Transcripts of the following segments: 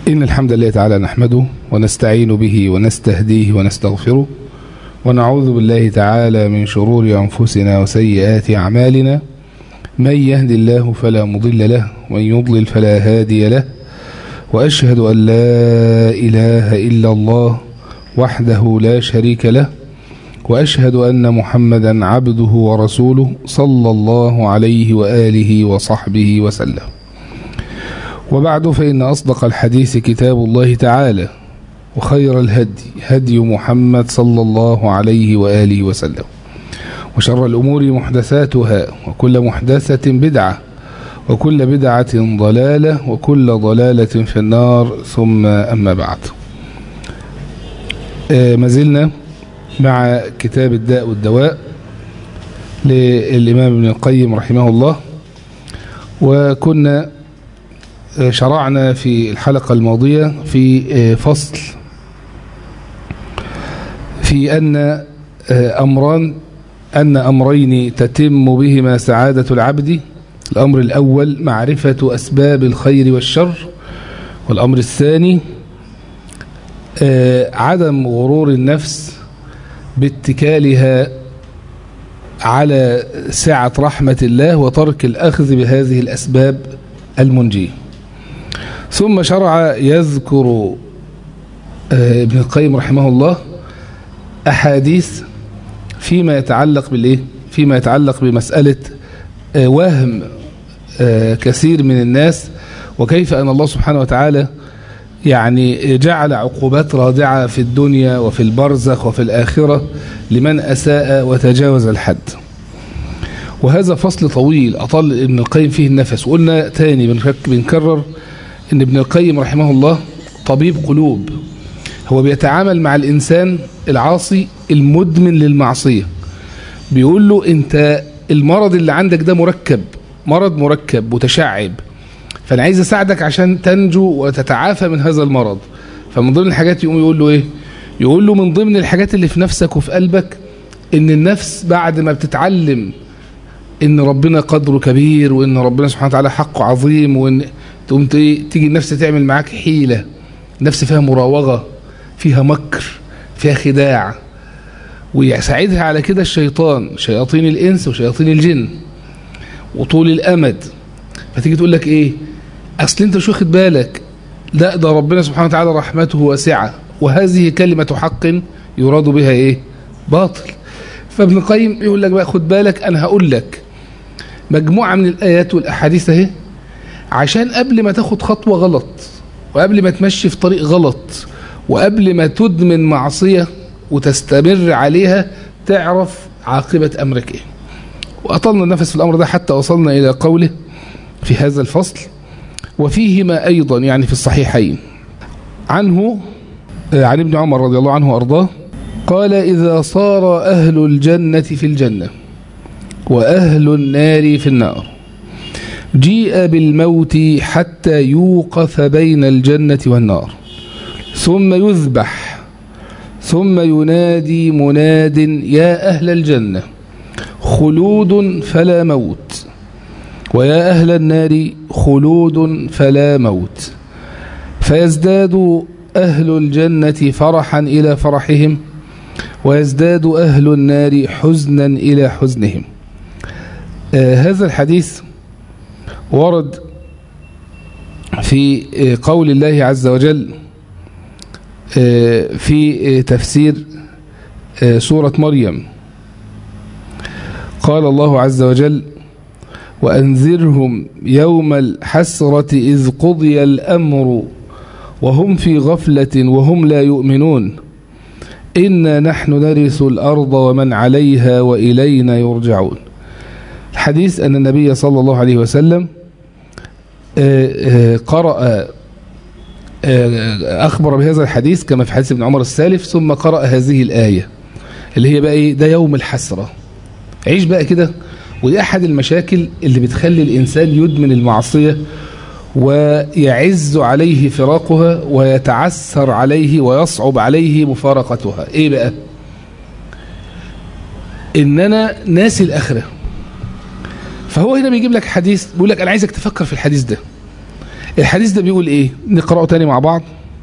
إن الحمد لله تعالى نحمده ونستعين به ونستهديه ونستغفره ونعوذ بالله تعالى من شرور أنفسنا وسيئات أعمالنا من يهد الله فلا مضل له ومن يضلل فلا هادي له وأشهد أن لا إله إلا الله وحده لا شريك له وأشهد أن محمدا عبده ورسوله صلى الله عليه وآله وصحبه وسلم وبعد فإن أصدق الحديث كتاب الله تعالى وخير الهدي هدي محمد صلى الله عليه وآله وسلم وشر الأمور محدثاتها وكل محدثة بدعة وكل بدعة ضلالة وكل ضلالة في النار ثم أما بعد آه ما مع كتاب الداء والدواء للإمام ابن القيم رحمه الله وكنا شرعنا في الحلقة الماضية في فصل في أن أمران أن أمرين تتم بهما سعادة العبد الأمر الأول معرفة أسباب الخير والشر والأمر الثاني عدم غرور النفس باتكالها على سعة رحمة الله وترك الأخذ بهذه الأسباب المنجيه ثم شرع يذكر ابن القيم رحمه الله أحاديث فيما يتعلق بالإيه؟ فيما يتعلق بمسألة وهم كثير من الناس وكيف أن الله سبحانه وتعالى يعني جعل عقوبات رادعة في الدنيا وفي البرزخ وفي الآخرة لمن أساء وتجاوز الحد وهذا فصل طويل أطل ابن القيم فيه النفس وقلنا تاني بنكرر ان ابن القيم رحمه الله طبيب قلوب هو بيتعامل مع الإنسان العاصي المدمن للمعصية بيقول له انت المرض اللي عندك ده مركب مرض مركب متشعب فانا عايز اساعدك عشان تنجو وتتعافى من هذا المرض فمن ضمن الحاجات يقوم يقول له ايه يقول له من ضمن الحاجات اللي في نفسك وفي قلبك ان النفس بعد ما بتتعلم ان ربنا قدره كبير وان ربنا سبحانه وتعالى حقه عظيم وان تقوم تيجي النفس تعمل معاك حيلة نفس فيها مراوغة فيها مكر فيها خداع ويساعدها على كده الشيطان شياطين الإنس وشياطين الجن وطول الأمد فتيجي تقول لك إيه أصل أنت مش واخد بالك لا ده ربنا سبحانه وتعالى رحمته واسعة وهذه كلمة حق يراد بها إيه باطل فابن القيم يقول لك بقى خد بالك أنا هقول لك مجموعة من الآيات والأحاديث اهي عشان قبل ما تاخد خطوة غلط وقبل ما تمشي في طريق غلط وقبل ما تدمن معصية وتستمر عليها تعرف عاقبة أمرك إيه وأطلنا النفس في الأمر ده حتى وصلنا إلى قوله في هذا الفصل وفيهما أيضا يعني في الصحيحين عنه عن ابن عمر رضي الله عنه وأرضاه قال إذا صار أهل الجنة في الجنة وأهل النار في النار جيء بالموت حتى يوقف بين الجنة والنار ثم يذبح ثم ينادي مناد يا أهل الجنة خلود فلا موت ويا أهل النار خلود فلا موت فيزداد أهل الجنة فرحا إلى فرحهم ويزداد أهل النار حزنا إلى حزنهم آه هذا الحديث ورد في قول الله عز وجل في تفسير سورة مريم قال الله عز وجل وأنذرهم يوم الحسرة إذ قضي الأمر وهم في غفلة وهم لا يؤمنون إنا نحن نرث الأرض ومن عليها وإلينا يرجعون الحديث أن النبي صلى الله عليه وسلم قرأ أخبر بهذا الحديث كما في حديث ابن عمر السالف ثم قرأ هذه الآية اللي هي بقى إيه ده يوم الحسرة عيش بقى كده ودي أحد المشاكل اللي بتخلي الإنسان يدمن المعصية ويعز عليه فراقها ويتعسر عليه ويصعب عليه مفارقتها إيه بقى إن أنا ناسي الآخرة فهو هنا بيجيب لك حديث بيقول لك أنا عايزك تفكر في الحديث ده الحديث ده بيقول ايه نقرأه تاني مع بعض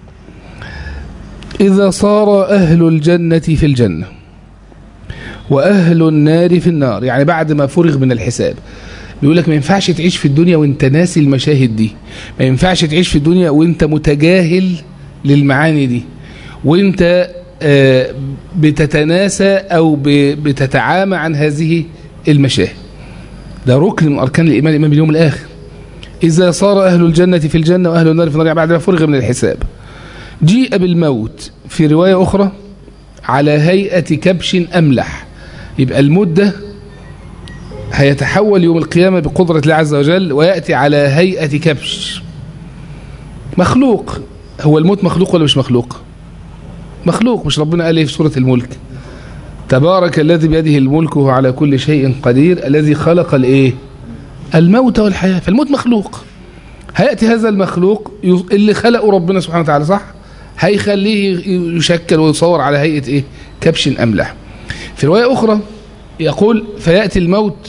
إذا صار أهل الجنة في الجنة وأهل النار في النار يعني بعد ما فرغ من الحساب بيقول لك ما ينفعش تعيش في الدنيا وانت ناسي المشاهد دي ما ينفعش تعيش في الدنيا وانت متجاهل للمعاني دي وانت آه، بتتناسى او ب- بتتعامى عن هذه المشاهد ده ركن من اركان الايمان الايمان باليوم الاخر اذا صار اهل الجنه في الجنه واهل النار في النار يعني بعد ما فرغ من الحساب جيء بالموت في روايه اخرى على هيئه كبش املح يبقى الموت ده هيتحول يوم القيامة بقدرة الله عز وجل ويأتي على هيئة كبش مخلوق هو الموت مخلوق ولا مش مخلوق مخلوق مش ربنا قال ايه في سورة الملك تبارك الذي بيده الملك وهو على كل شيء قدير الذي خلق الايه الموت والحياة فالموت مخلوق هيأتي هذا المخلوق يص- اللي خلقه ربنا سبحانه وتعالى صح هيخليه يشكل ويصور على هيئة ايه كبش أملح في رواية أخرى يقول فيأتي الموت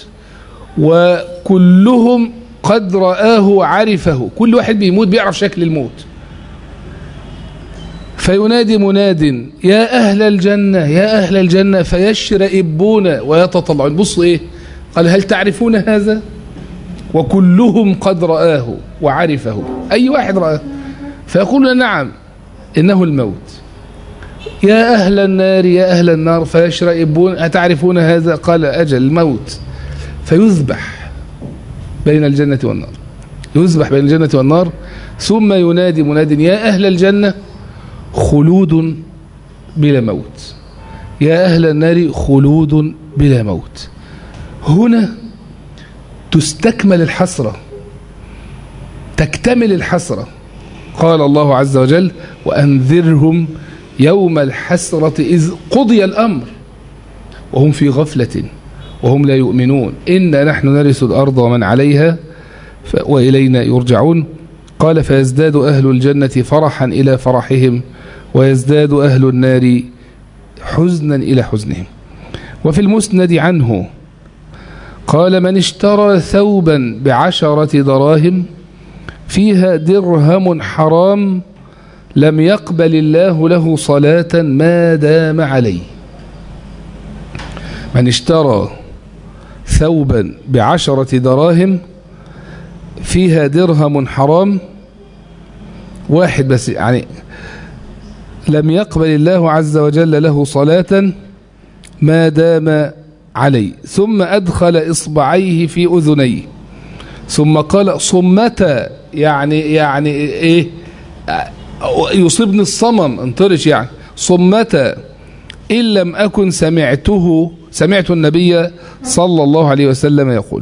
وكلهم قد رآه وعرفه كل واحد بيموت بيعرف شكل الموت فينادي مناد يا أهل الجنة يا أهل الجنة فيشرئبون ويتطلعون بصوا إيه قال هل تعرفون هذا وكلهم قد رآه وعرفه أي واحد رآه فيقول نعم إنه الموت يا أهل النار يا أهل النار فيشرئبون أتعرفون هذا قال أجل الموت فيذبح بين الجنة والنار يذبح بين الجنة والنار ثم ينادي مناد يا أهل الجنة خلود بلا موت يا أهل النار خلود بلا موت هنا تستكمل الحسرة تكتمل الحسرة قال الله عز وجل وأنذرهم يوم الحسرة إذ قضي الأمر وهم في غفلة وهم لا يؤمنون إنا نحن نرث الأرض ومن عليها ف... وإلينا يرجعون قال فيزداد أهل الجنة فرحا إلى فرحهم ويزداد أهل النار حزنا إلى حزنهم وفي المسند عنه قال من اشترى ثوبا بعشرة دراهم فيها درهم حرام لم يقبل الله له صلاة ما دام عليه من اشترى ثوبا بعشرة دراهم فيها درهم حرام واحد بس يعني لم يقبل الله عز وجل له صلاة ما دام عليه ثم أدخل إصبعيه في أذنيه ثم قال صمتا يعني يعني إيه يصيبني الصمم انطرش يعني صمتا إن لم أكن سمعته سمعت النبي صلى الله عليه وسلم يقول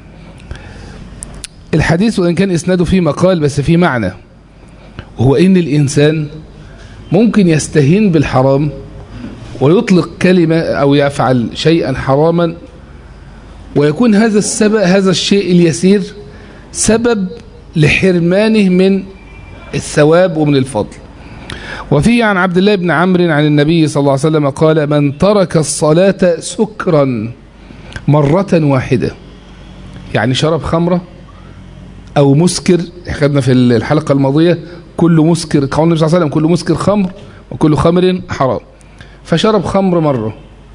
الحديث وإن كان إسناده فيه مقال بس فيه معنى وهو إن الإنسان ممكن يستهين بالحرام ويطلق كلمة أو يفعل شيئا حراما ويكون هذا السبب هذا الشيء اليسير سبب لحرمانه من الثواب ومن الفضل وفي عن عبد الله بن عمرو عن النبي صلى الله عليه وسلم قال من ترك الصلاة سكرا مرة واحدة يعني شرب خمرة أو مسكر خدنا في الحلقة الماضية كل مسكر قول النبي صلى الله عليه وسلم كل مسكر خمر وكل خمر حرام فشرب خمر مرة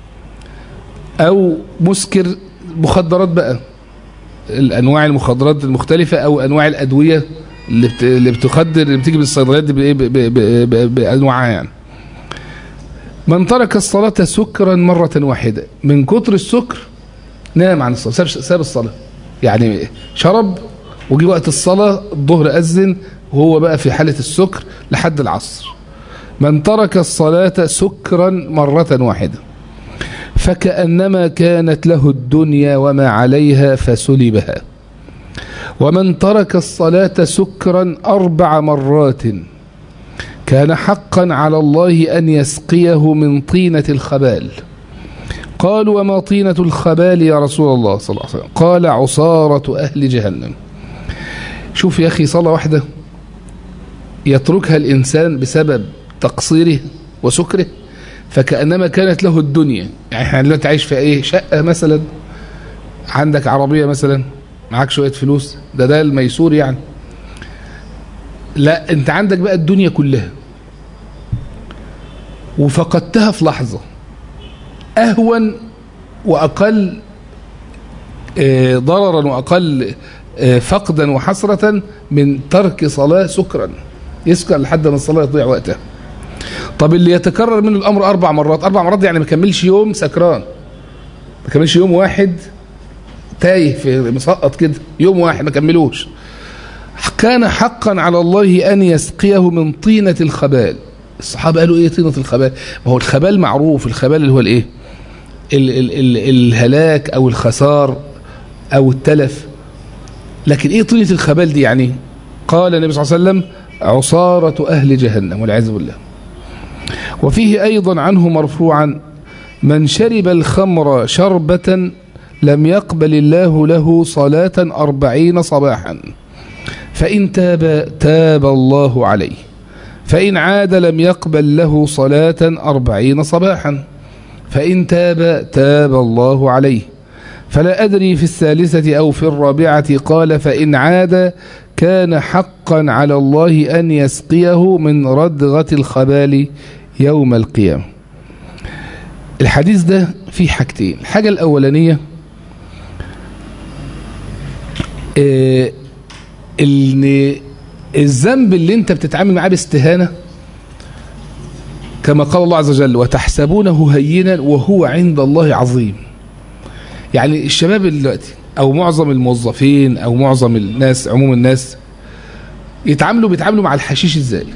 أو مسكر مخدرات بقى الأنواع المخدرات المختلفة أو أنواع الأدوية اللي بت... اللي بتخدر اللي بتيجي من الصيدليات دي بإيه ب... ب... ب... بأنواعها يعني من ترك الصلاة سكرا مرة واحدة من كتر السكر نام عن الصلاة ساب, ساب الصلاة يعني شرب وجي وقت الصلاة الظهر أذن وهو بقى في حالة السكر لحد العصر من ترك الصلاة سكرا مرة واحدة فكأنما كانت له الدنيا وما عليها فسلبها ومن ترك الصلاة سكرا أربع مرات كان حقا على الله أن يسقيه من طينة الخبال قالوا وما طينة الخبال يا رسول الله صلى الله عليه وسلم قال عصارة أهل جهنم شوف يا أخي صلاة واحدة يتركها الإنسان بسبب تقصيره وسكره فكأنما كانت له الدنيا يعني احنا دلوقتي عايش في ايه شقة مثلا عندك عربية مثلا معاك شوية فلوس ده ده الميسور يعني لا انت عندك بقى الدنيا كلها وفقدتها في لحظة اهون واقل آه، ضررا واقل آه، فقدا وحسرة من ترك صلاة سكرا يسكر لحد ما الصلاة يضيع وقتها طب اللي يتكرر منه الامر اربع مرات اربع مرات يعني ما كملش يوم سكران ما كملش يوم واحد تايه في مسقط كده يوم واحد ما كملوش كان حقا على الله ان يسقيه من طينة الخبال الصحابة قالوا ايه طينة الخبال ما هو الخبال معروف الخبال اللي هو الايه ال ال ال الهلاك او الخسار او التلف لكن ايه طينة الخبال دي يعني قال النبي صلى الله عليه وسلم عصارة اهل جهنم والعياذ بالله وفيه ايضا عنه مرفوعا من شرب الخمر شربة لم يقبل الله له صلاة أربعين صباحا فإن تاب تاب الله عليه فإن عاد لم يقبل له صلاة أربعين صباحا فإن تاب تاب الله عليه فلا أدري في الثالثة أو في الرابعة قال فإن عاد كان حقا على الله أن يسقيه من ردغة الخبال يوم القيامة الحديث ده فيه حاجتين الحاجة الأولانية إيه ان الذنب اللي انت بتتعامل معاه باستهانة كما قال الله عز وجل وتحسبونه هينا وهو عند الله عظيم يعني الشباب دلوقتي او معظم الموظفين او معظم الناس عموم الناس يتعاملوا بيتعاملوا مع الحشيش ازاي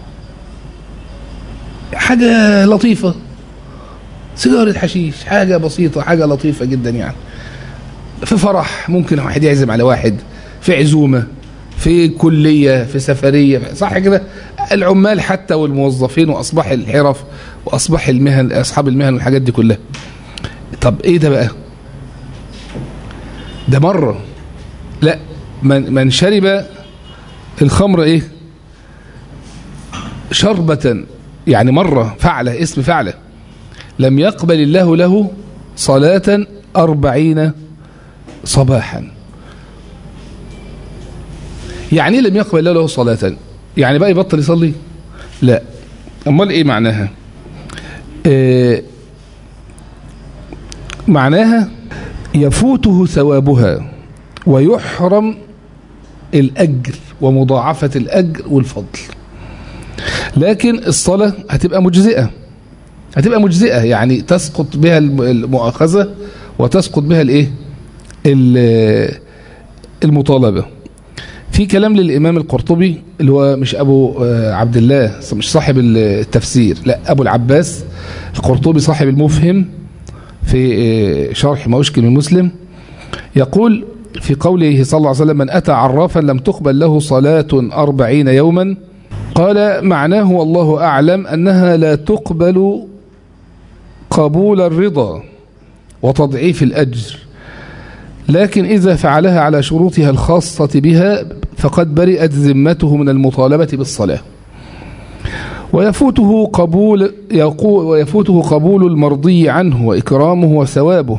حاجة لطيفة سيجارة حشيش حاجة بسيطة حاجة لطيفة جدا يعني في فرح ممكن واحد يعزم على واحد في عزومة في كلية في سفرية صح كده العمال حتى والموظفين وأصبح الحرف وأصبح المهن أصحاب المهن والحاجات دي كلها طب إيه ده بقى ده مرة لا من, من شرب الخمر إيه شربة يعني مرة فعلة اسم فعلة لم يقبل الله له صلاة أربعين صباحا يعني لم يقبل له صلاة يعني بقى يبطل يصلي لا امال ايه معناها إيه معناها يفوته ثوابها ويحرم الأجر ومضاعفة الأجر والفضل لكن الصلاة هتبقى مجزئة هتبقى مجزئة يعني تسقط بها المؤاخذة وتسقط بها الايه المطالبة في كلام للإمام القرطبي اللي هو مش أبو عبد الله مش صاحب التفسير لا أبو العباس القرطبي صاحب المفهم في شرح ما أشكل من مسلم يقول في قوله صلى الله عليه وسلم من أتى عرافا لم تقبل له صلاة أربعين يوما قال معناه والله أعلم أنها لا تقبل قبول الرضا وتضعيف الأجر لكن إذا فعلها على شروطها الخاصة بها فقد برئت ذمته من المطالبة بالصلاة ويفوته قبول ويفوته قبول المرضي عنه وإكرامه وثوابه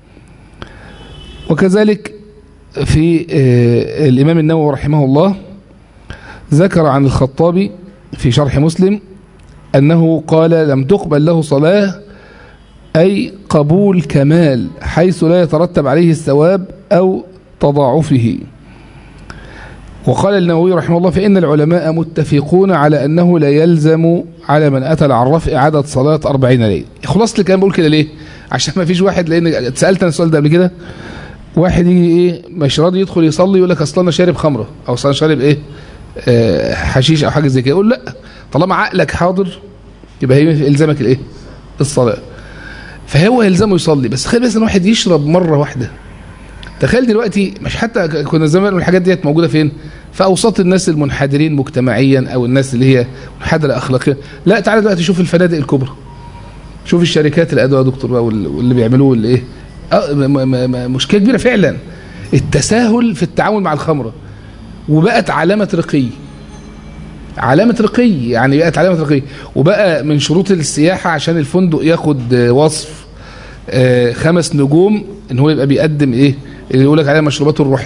وكذلك في الإمام النووي رحمه الله ذكر عن الخطابي في شرح مسلم أنه قال لم تقبل له صلاة أي قبول كمال حيث لا يترتب عليه الثواب أو تضاعفه وقال النووي رحمه الله فإن العلماء متفقون على أنه لا يلزم على من أتى العراف إعادة صلاة أربعين ليلة خلاص الكلام بقول كده ليه عشان ما فيش واحد لأن سألت أنا السؤال ده قبل كده واحد يجي إيه مش راضي يدخل يصلي يقول لك أصلا أنا شارب خمرة أو أصلا شارب إيه آه حشيش أو حاجة زي كده يقول لا طالما عقلك حاضر يبقى هي إلزامك الإيه الصلاة فهو يلزمه يصلي بس تخيل بس ان واحد يشرب مره واحده تخيل دلوقتي مش حتى كنا زمان الحاجات ديت موجوده فين في اوساط الناس المنحدرين مجتمعيا او الناس اللي هي منحدره اخلاقيا لا تعالى دلوقتي شوف الفنادق الكبرى شوف الشركات الادويه يا دكتور بقى واللي بيعملوه اللي ايه اه مشكله كبيره فعلا التساهل في التعامل مع الخمره وبقت علامه رقي علامة رقي يعني بقت علامة رقي وبقى من شروط السياحة عشان الفندق ياخد وصف خمس نجوم ان هو يبقى بيقدم ايه اللي يقول لك عليها مشروباته الروحية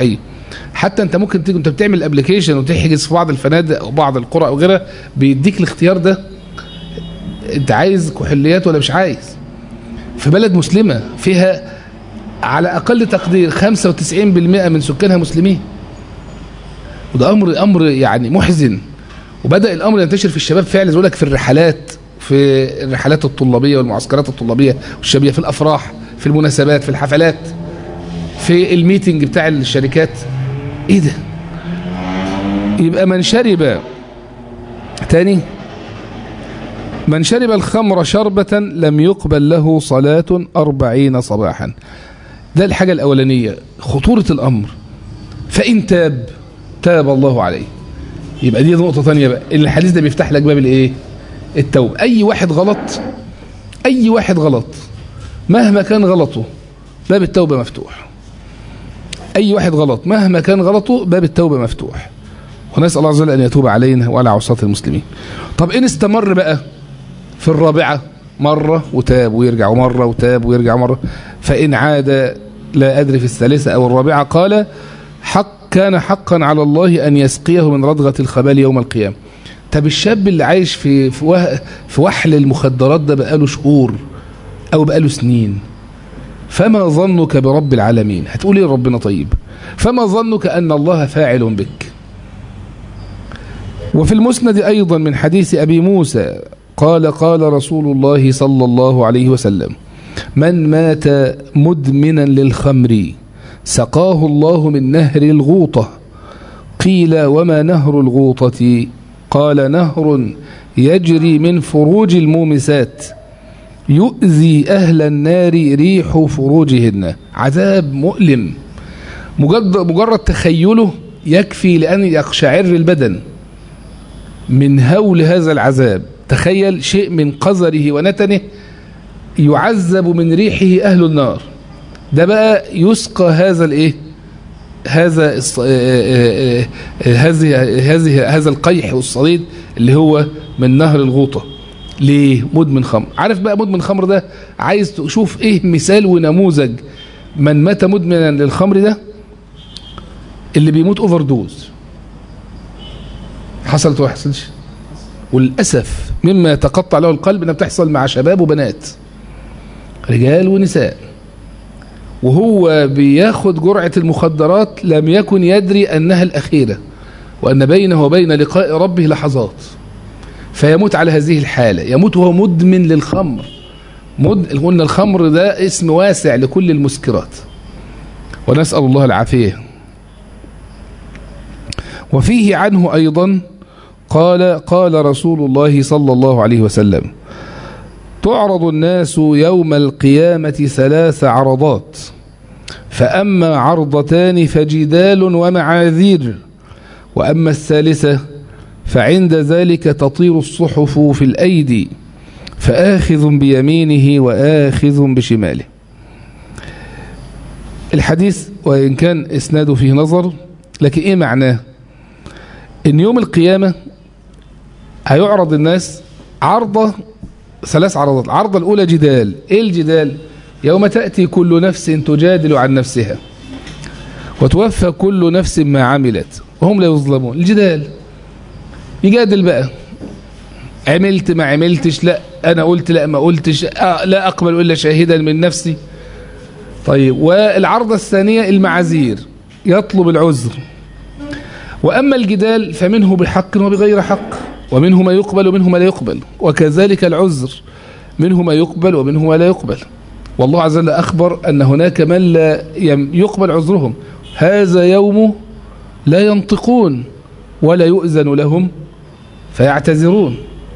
حتى انت ممكن تيجي انت بتعمل ابلكيشن وتحجز في بعض الفنادق او بعض القرى او غيرها بيديك الاختيار ده انت عايز كحوليات ولا مش عايز في بلد مسلمة فيها على اقل تقدير 95% من سكانها مسلمين وده امر امر يعني محزن وبدا الامر ينتشر في الشباب فعلا يقول لك في الرحلات في الرحلات الطلابيه والمعسكرات الطلابيه والشبابيه في الافراح في المناسبات في الحفلات في الميتنج بتاع الشركات ايه ده يبقى من شرب تاني من شرب الخمر شربة لم يقبل له صلاة أربعين صباحا ده الحاجة الأولانية خطورة الأمر فإن تاب تاب الله عليه يبقى دي نقطة ثانية بقى الحديث ده بيفتح لك باب الايه التوبة اي واحد غلط اي واحد غلط مهما كان غلطه باب التوبة مفتوح اي واحد غلط مهما كان غلطه باب التوبة مفتوح ونسأل الله عز وجل ان يتوب علينا وعلى عصاة المسلمين طب ان استمر بقى في الرابعة مرة وتاب ويرجع ومرة وتاب ويرجع مرة فإن عاد لا أدري في الثالثة أو الرابعة قال حق كان حقا على الله أن يسقيه من رضغة الخبال يوم القيامة طب الشاب اللي عايش في في, وه في وحل المخدرات ده بقاله شهور أو بقاله سنين فما ظنك برب العالمين هتقول ايه ربنا طيب فما ظنك أن الله فاعل بك وفي المسند أيضا من حديث أبي موسى قال قال رسول الله صلى الله عليه وسلم من مات مدمنا للخمر سقاه الله من نهر الغوطة قيل وما نهر الغوطة قال نهر يجري من فروج المومسات يؤذي أهل النار ريح فروجهن عذاب مؤلم مجرد, مجرد تخيله يكفي لأن يقشعر البدن من هول هذا العذاب تخيل شيء من قذره ونتنه يعذب من ريحه أهل النار ده بقى يسقى هذا الايه هذا هذه هذه هذا القيح والصليد اللي هو من نهر الغوطة ليه مدمن خمر عارف بقى مدمن خمر ده عايز تشوف ايه مثال ونموذج من مات مدمنا للخمر ده اللي بيموت اوفر دوز حصلت ولا حصلش وللاسف مما يتقطع له القلب انها بتحصل مع شباب وبنات رجال ونساء وهو بياخد جرعة المخدرات لم يكن يدري أنها الأخيرة وأن بينه وبين لقاء ربه لحظات فيموت على هذه الحالة يموت وهو مدمن للخمر مد... قلنا الخمر ده اسم واسع لكل المسكرات ونسأل الله العافية وفيه عنه أيضا قال قال رسول الله صلى الله عليه وسلم تعرض الناس يوم القيامة ثلاث عرضات فأما عرضتان فجدال ومعاذير وأما الثالثة فعند ذلك تطير الصحف في الأيدي فآخذ بيمينه وآخذ بشماله الحديث وإن كان إسناده فيه نظر لكن إيه معناه إن يوم القيامة هيعرض الناس عرضة ثلاث عرضات العرضة الأولى جدال إيه الجدال يوم تأتي كل نفس تجادل عن نفسها وتوفى كل نفس ما عملت وهم لا يظلمون الجدال يجادل بقى عملت ما عملتش لا أنا قلت لا ما قلتش آه لا أقبل إلا شاهدا من نفسي طيب والعرضة الثانية المعاذير يطلب العذر وأما الجدال فمنه بحق وبغير حق ومنه ما يقبل ومنه ما لا يقبل وكذلك العذر منه ما يقبل ومنه ما لا يقبل والله عز وجل أخبر أن هناك من لا يقبل عذرهم هذا يوم لا ينطقون ولا يؤذن لهم فيعتذرون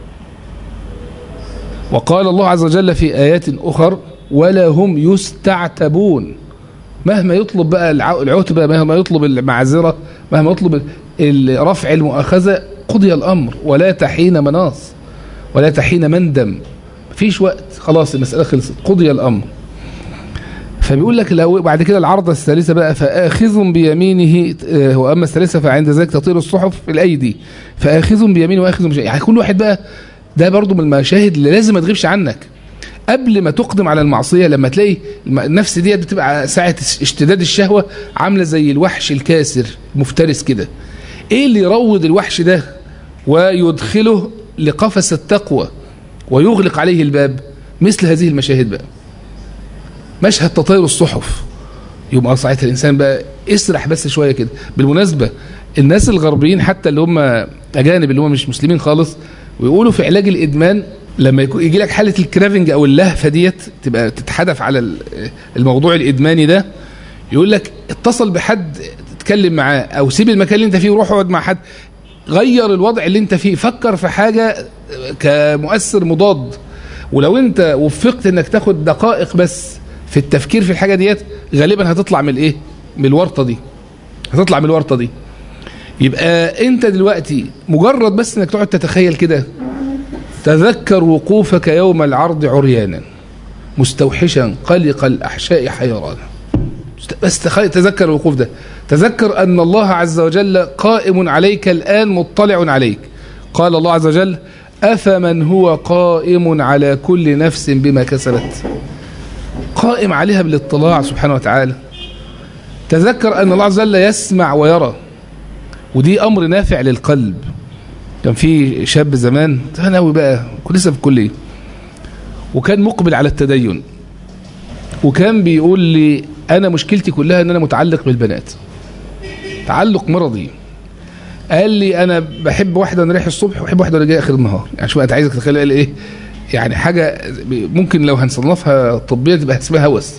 وقال الله عز وجل في آيات أخر ولا هم يستعتبون مهما يطلب بقى العتبة مهما يطلب المعذرة مهما يطلب رفع المؤاخذة قضي الأمر ولا تحين مناص ولا تحين مندم مفيش وقت خلاص المسألة خلصت قضي الأمر فبيقول لك لو بعد كده العرضة الثالثة بقى فآخذ بيمينه وأما الثالثة فعند ذلك تطير الصحف في الأيدي فآخذ بيمينه وآخذ بشيء يعني كل واحد بقى ده برضو من المشاهد اللي لازم ما تغيبش عنك قبل ما تقدم على المعصية لما تلاقي النفس دي بتبقى ساعة اشتداد الشهوة عاملة زي الوحش الكاسر مفترس كده ايه اللي يروض الوحش ده ويدخله لقفص التقوى ويغلق عليه الباب مثل هذه المشاهد بقى مشهد تطاير الصحف يبقى ساعتها الانسان بقى اسرح بس شويه كده بالمناسبه الناس الغربيين حتى اللي هم اجانب اللي هم مش مسلمين خالص ويقولوا في علاج الادمان لما يجي لك حاله الكرافنج او اللهفه ديت تبقى تتحدث على الموضوع الادماني ده يقول لك اتصل بحد تتكلم معاه او سيب المكان اللي انت فيه وروح اقعد مع حد غير الوضع اللي انت فيه فكر في حاجه كمؤثر مضاد ولو انت وفقت انك تاخد دقائق بس في التفكير في الحاجه ديت غالبا هتطلع من الايه من الورطه دي هتطلع من الورطه دي يبقى انت دلوقتي مجرد بس انك تقعد تتخيل كده تذكر وقوفك يوم العرض عريانا مستوحشا قلق الاحشاء حيرانا بس تذكر الوقوف ده تذكر ان الله عز وجل قائم عليك الان مطلع عليك قال الله عز وجل افمن هو قائم على كل نفس بما كسبت قائم عليها بالاطلاع سبحانه وتعالى تذكر أن الله عز وجل يسمع ويرى ودي أمر نافع للقلب كان في شاب زمان ثانوي بقى كل لسه في الكلية وكان مقبل على التدين وكان بيقول لي أنا مشكلتي كلها أن أنا متعلق بالبنات تعلق مرضي قال لي أنا بحب واحدة أنا رايح الصبح وبحب واحدة أنا جاي آخر النهار يعني شو أنت عايزك تتخيل قال إيه يعني حاجة ممكن لو هنصنفها طبية تبقى اسمها هوس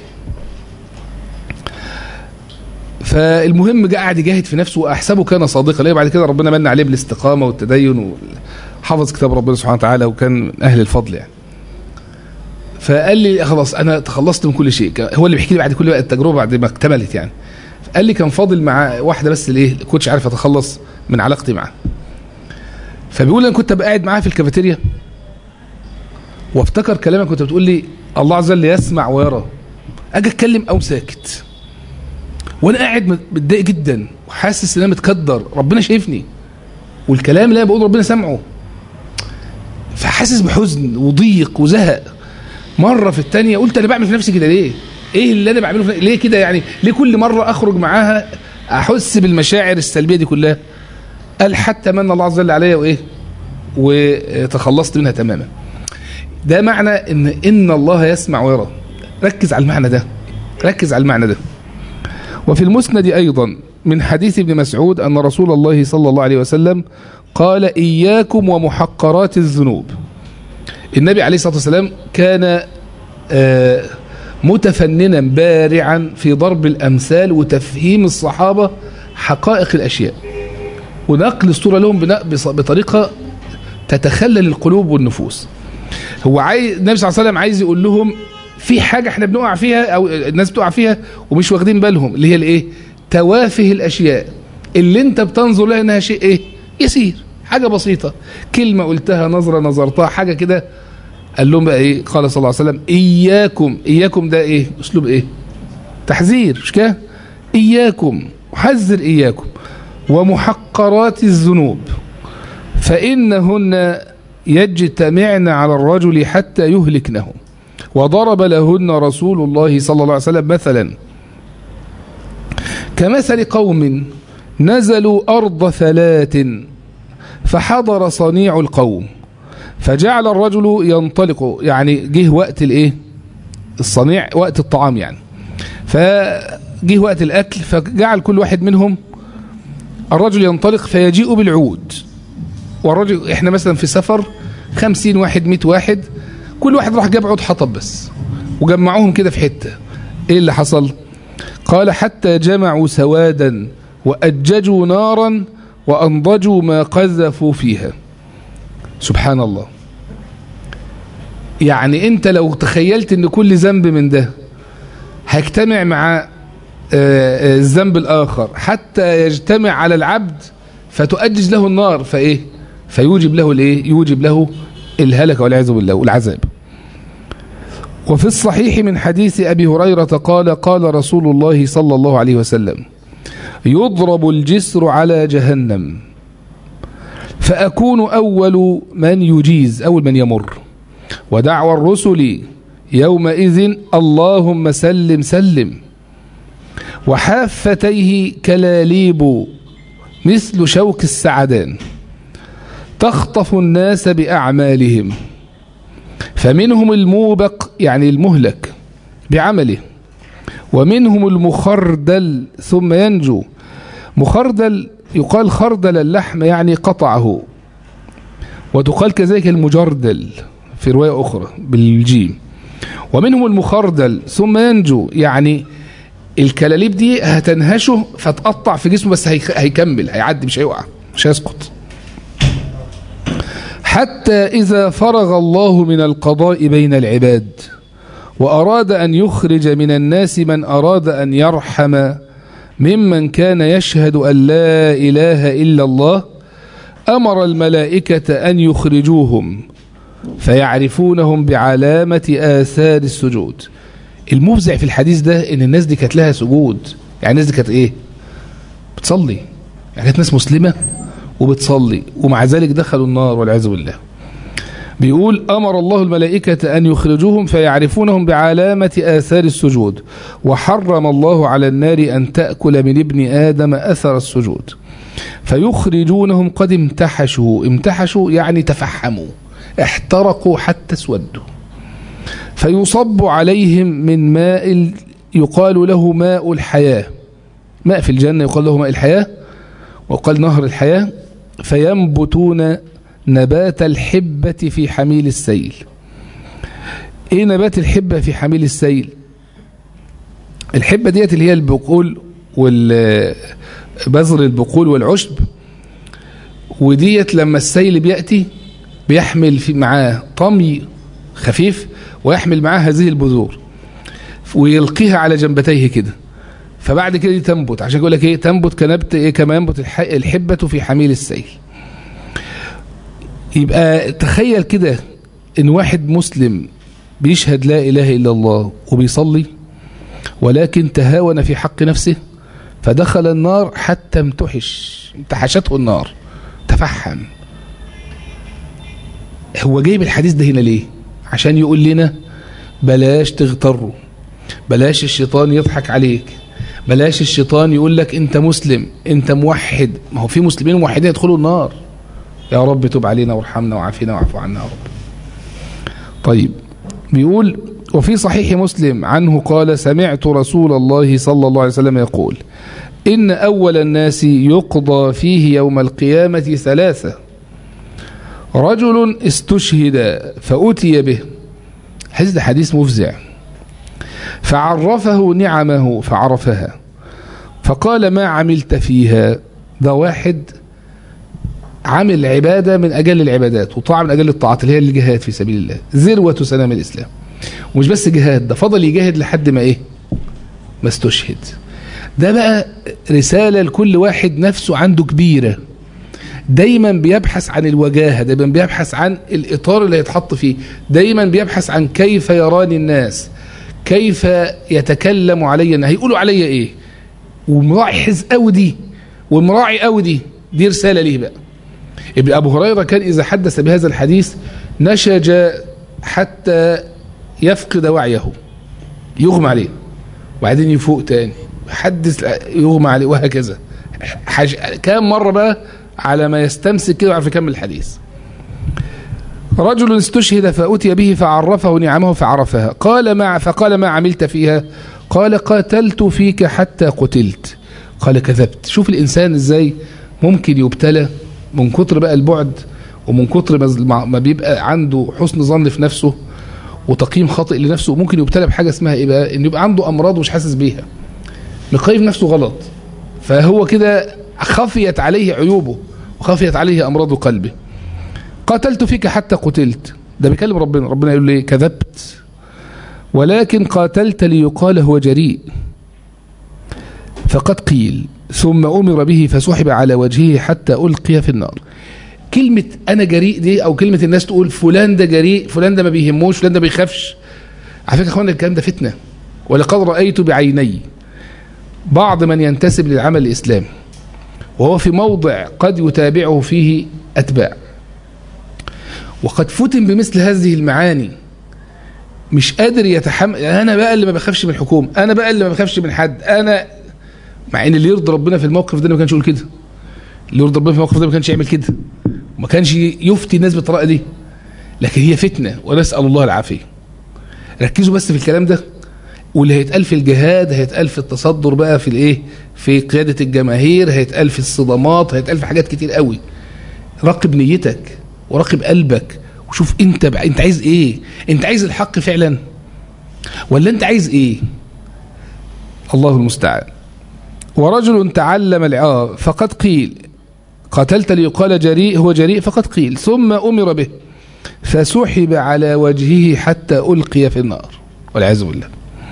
فالمهم جاء قاعد يجاهد في نفسه واحسبه كان صادقا ليه بعد كده ربنا من عليه بالاستقامه والتدين وحفظ كتاب ربنا سبحانه وتعالى وكان من اهل الفضل يعني فقال لي خلاص انا تخلصت من كل شيء هو اللي بيحكي لي بعد كل بقى التجربه بعد ما اكتملت يعني قال لي كان فاضل مع واحده بس الايه كنتش عارف اتخلص من علاقتي معاها فبيقول انا كنت ابقى قاعد معاها في الكافيتيريا وافتكر كلامك كنت بتقول لي الله عز وجل يسمع ويرى اجي اتكلم او ساكت وانا قاعد متضايق جدا وحاسس ان انا متكدر ربنا شايفني والكلام اللي انا بقول ربنا سامعه فحاسس بحزن وضيق وزهق مره في الثانيه قلت انا بعمل في نفسي كده ليه ايه اللي انا بعمله في ليه كده يعني ليه كل مره اخرج معاها احس بالمشاعر السلبيه دي كلها قال حتى من الله عز وجل عليا وايه وتخلصت منها تماما ده معنى ان ان الله يسمع ويرى ركز على المعنى ده ركز على المعنى ده وفي المسند أيضا من حديث ابن مسعود أن رسول الله صلى الله عليه وسلم قال إياكم ومحقرات الذنوب النبي عليه الصلاة والسلام كان متفننا بارعا في ضرب الأمثال وتفهيم الصحابة حقائق الأشياء ونقل الصورة لهم بطريقة تتخلل القلوب والنفوس هو عايز النبي صلى الله عليه وسلم عايز يقول لهم في حاجة احنا بنقع فيها او الناس بتقع فيها ومش واخدين بالهم اللي هي الايه توافه الاشياء اللي انت بتنظر لها انها شيء ايه يسير حاجة بسيطة كلمة قلتها نظرة نظرتها حاجة كده قال لهم بقى ايه قال صلى الله عليه وسلم اياكم اياكم ده ايه اسلوب ايه تحذير مش كده اياكم حذر اياكم ومحقرات الذنوب فانهن يجتمعن على الرجل حتى يهلكنه وضرب لهن رسول الله صلى الله عليه وسلم مثلا كمثل قوم نزلوا أرض ثلاث فحضر صنيع القوم فجعل الرجل ينطلق يعني جه وقت الايه الصنيع وقت الطعام يعني فجه وقت الأكل فجعل كل واحد منهم الرجل ينطلق فيجيء بالعود والرجل احنا مثلا في سفر خمسين واحد مئة واحد كل واحد راح جاب عود حطب بس وجمعوهم كده في حتة ايه اللي حصل قال حتى جمعوا سوادا وأججوا نارا وأنضجوا ما قذفوا فيها سبحان الله يعني انت لو تخيلت ان كل ذنب من ده هيجتمع مع الذنب الآخر حتى يجتمع على العبد فتؤجج له النار فايه فيوجب له الايه يوجب له الهلك والعياذ بالله والعذاب وفي الصحيح من حديث أبي هريرة قال قال رسول الله صلى الله عليه وسلم يضرب الجسر على جهنم فأكون أول من يجيز أول من يمر ودعوى الرسل يومئذ اللهم سلم سلم وحافتيه كلاليب مثل شوك السعدان تخطف الناس بأعمالهم فمنهم الموبق يعني المهلك بعمله ومنهم المخردل ثم ينجو مخردل يقال خردل اللحم يعني قطعه وتقال كذلك المجردل في رواية أخرى بالجيم ومنهم المخردل ثم ينجو يعني الكلاليب دي هتنهشه فتقطع في جسمه بس هيكمل هيعدي مش هيقع مش هيسقط حتى إذا فرغ الله من القضاء بين العباد وأراد أن يخرج من الناس من أراد أن يرحم ممن كان يشهد أن لا إله إلا الله أمر الملائكة أن يخرجوهم فيعرفونهم بعلامة آثار السجود المفزع في الحديث ده ان الناس دي كانت لها سجود يعني الناس دي كانت ايه بتصلي يعني كانت ناس مسلمة وبتصلي ومع ذلك دخلوا النار والعياذ بالله بيقول أمر الله الملائكة أن يخرجوهم فيعرفونهم بعلامة آثار السجود وحرم الله على النار أن تأكل من ابن آدم أثر السجود فيخرجونهم قد امتحشوا امتحشوا يعني تفحموا احترقوا حتى اسودوا فيصب عليهم من ماء يقال له ماء الحياة ماء في الجنة يقال له ماء الحياة وقال نهر الحياة فينبتون نبات الحبة في حميل السيل ايه نبات الحبة في حميل السيل الحبة ديت اللي هي البقول والبذر البقول والعشب وديت لما السيل بيأتي بيحمل في معاه طمي خفيف ويحمل معاه هذه البذور ويلقيها على جنبتيه كده فبعد كده دي تنبت عشان يقول لك ايه تنبت كنبت ايه كما ينبت الحبة في حميل السيل يبقى تخيل كده ان واحد مسلم بيشهد لا اله الا الله وبيصلي ولكن تهاون في حق نفسه فدخل النار حتى امتحش امتحشته النار تفحم هو جايب الحديث ده هنا ليه عشان يقول لنا بلاش تغتروا بلاش الشيطان يضحك عليك بلاش الشيطان يقول لك انت مسلم انت موحد ما هو في مسلمين موحدين يدخلوا النار يا رب تب علينا وارحمنا وعافينا واعف عنا يا رب طيب بيقول وفي صحيح مسلم عنه قال سمعت رسول الله صلى الله عليه وسلم يقول إن أول الناس يقضى فيه يوم القيامة ثلاثة رجل استشهد فأتي به هذا حديث مفزع فعرفه نعمه فعرفها فقال ما عملت فيها ده واحد عامل عبادة من أجل العبادات وطاعة من أجل الطاعات اللي هي الجهاد في سبيل الله ذروة سلام الإسلام ومش بس جهاد ده فضل يجاهد لحد ما إيه ما استشهد ده بقى رسالة لكل واحد نفسه عنده كبيرة دايما بيبحث عن الوجاهة دايما بيبحث عن الإطار اللي يتحط فيه دايما بيبحث عن كيف يراني الناس كيف يتكلم علي هيقولوا علي ايه ومراعي حز قوي دي ومراعي قوي دي دي رسالة ليه بقى ابن أبو هريرة كان إذا حدث بهذا الحديث نشج حتى يفقد وعيه يغمى عليه وبعدين يفوق تاني حدث يغمى عليه وهكذا حاج... كام مرة بقى على ما يستمسك كده ويعرف يكمل الحديث رجل استشهد فأتي به فعرفه نعمه فعرفها قال ما فقال ما عملت فيها قال قاتلت فيك حتى قتلت قال كذبت شوف الإنسان ازاي ممكن يبتلى من كتر بقى البعد ومن كتر ما بيبقى عنده حسن ظن في نفسه وتقييم خاطئ لنفسه ممكن يبتلى بحاجة اسمها ايه بقى ان يبقى عنده امراض ومش حاسس بيها مقيم نفسه غلط فهو كده خفيت عليه عيوبه وخفيت عليه امراض قلبه قاتلت فيك حتى قتلت ده بيكلم ربنا ربنا يقول لي كذبت ولكن قاتلت ليقال هو جريء فقد قيل ثم أمر به فسحب على وجهه حتى ألقي في النار كلمة أنا جريء دي أو كلمة الناس تقول فلان ده جريء فلان ده ما بيهموش فلان ده بيخافش على فكرة أخوانا الكلام ده فتنة ولقد رأيت بعيني بعض من ينتسب للعمل الإسلامي وهو في موضع قد يتابعه فيه أتباع وقد فتن بمثل هذه المعاني مش قادر يتحمل انا بقى اللي ما بخافش من الحكومه انا بقى اللي ما بخافش من حد انا مع ان اللي يرضي ربنا في الموقف ده ما كانش يقول كده اللي يرضي ربنا في الموقف ده ما كانش يعمل كده وما كانش يفتي الناس بالطريقه دي لكن هي فتنه ونسال الله العافيه ركزوا بس في الكلام ده واللي هيتقال في الجهاد هيتقال في التصدر بقى في الايه في قياده الجماهير هيتقال في الصدمات هيتقال في حاجات كتير قوي راقب نيتك وراقب قلبك وشوف انت بقى انت عايز ايه انت عايز الحق فعلا ولا انت عايز ايه الله المستعان ورجل تعلم الع... فقد قيل قتلت ليقال جريء هو جريء فقد قيل ثم أمر به فسحب على وجهه حتى ألقي في النار والعياذ بالله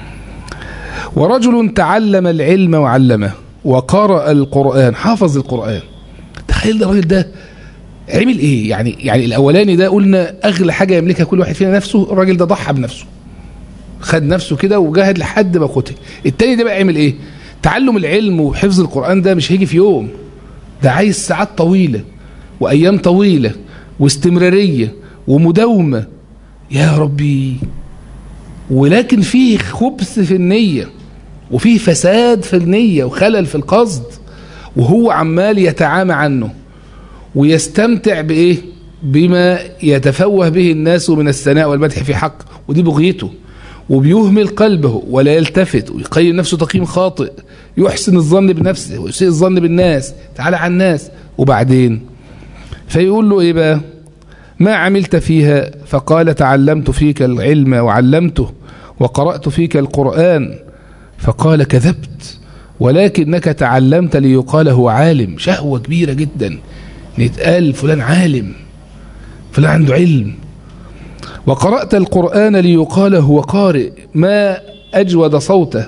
ورجل تعلم العلم وعلمه وقرأ القرآن حافظ القرآن تخيل ده الراجل ده عمل ايه يعني يعني الاولاني ده قلنا اغلى حاجه يملكها كل واحد فينا نفسه الراجل ده ضحى بنفسه خد نفسه كده وجاهد لحد ما قتل التاني ده بقى عمل ايه تعلم العلم وحفظ القران ده مش هيجي في يوم ده عايز ساعات طويله وايام طويله واستمراريه ومداومه يا ربي ولكن فيه خبث في النيه وفيه فساد في النيه وخلل في القصد وهو عمال يتعامى عنه ويستمتع بإيه بما يتفوه به الناس من الثناء والمدح في حق ودي بغيته وبيهمل قلبه ولا يلتفت ويقيم نفسه تقييم خاطئ يحسن الظن بنفسه ويسيء الظن بالناس تعالى على الناس وبعدين فيقول له ايه بقى ما عملت فيها فقال تعلمت فيك العلم وعلمته وقرأت فيك القرآن فقال كذبت ولكنك تعلمت ليقال هو عالم شهوة كبيرة جدا نتقال فلان عالم فلان عنده علم وقرأت القرآن ليقال هو قارئ ما أجود صوته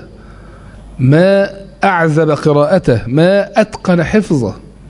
ما أعذب قراءته ما أتقن حفظه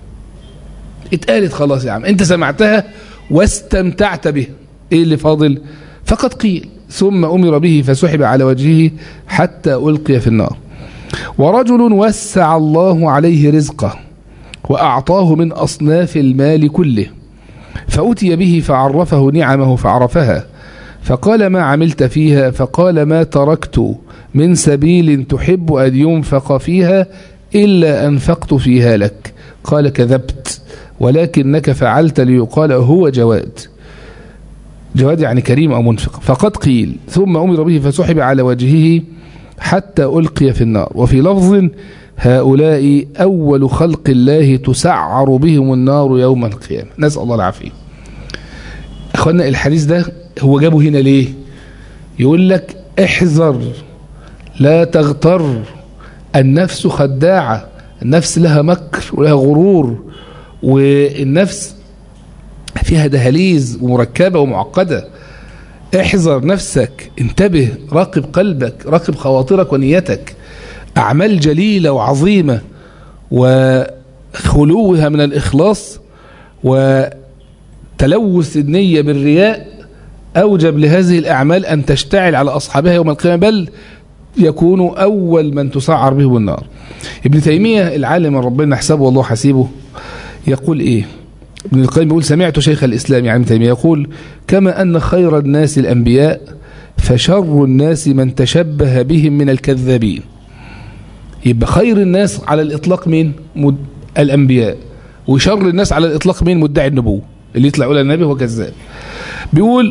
اتقالت خلاص يا عم انت سمعتها واستمتعت به ايه اللي فاضل فقد قيل ثم أمر به فسحب على وجهه حتى ألقي في النار ورجل وسع الله عليه رزقه وأعطاه من أصناف المال كله فأتي به فعرفه نعمه فعرفها فقال ما عملت فيها فقال ما تركت من سبيل تحب أن ينفق فيها إلا أنفقت فيها لك قال كذبت ولكنك فعلت ليقال هو جواد جواد يعني كريم أو منفق فقد قيل ثم أمر به فسحب على وجهه حتى ألقي في النار وفي لفظ هؤلاء أول خلق الله تسعر بهم النار يوم القيامة نسأل الله العافية أخوانا الحديث ده هو جابه هنا ليه يقول لك احذر لا تغتر النفس خداعة النفس لها مكر ولها غرور والنفس فيها دهاليز ومركبة ومعقدة احذر نفسك انتبه راقب قلبك راقب خواطرك ونيتك أعمال جليلة وعظيمة وخلوها من الإخلاص وتلوث النية بالرياء أوجب لهذه الأعمال أن تشتعل على أصحابها يوم القيامة بل يكون أول من تسعر بهم النار ابن تيمية العالم ربنا حسابه والله حسيبه يقول إيه ابن القيم يقول سمعت شيخ الإسلام يعني ابن تيمية يقول كما أن خير الناس الأنبياء فشر الناس من تشبه بهم من الكذابين يبقى خير الناس على الإطلاق مين مد... الأنبياء وشر الناس على الإطلاق مين مدعي النبوة اللي يطلع يقول النبي هو كذاب بيقول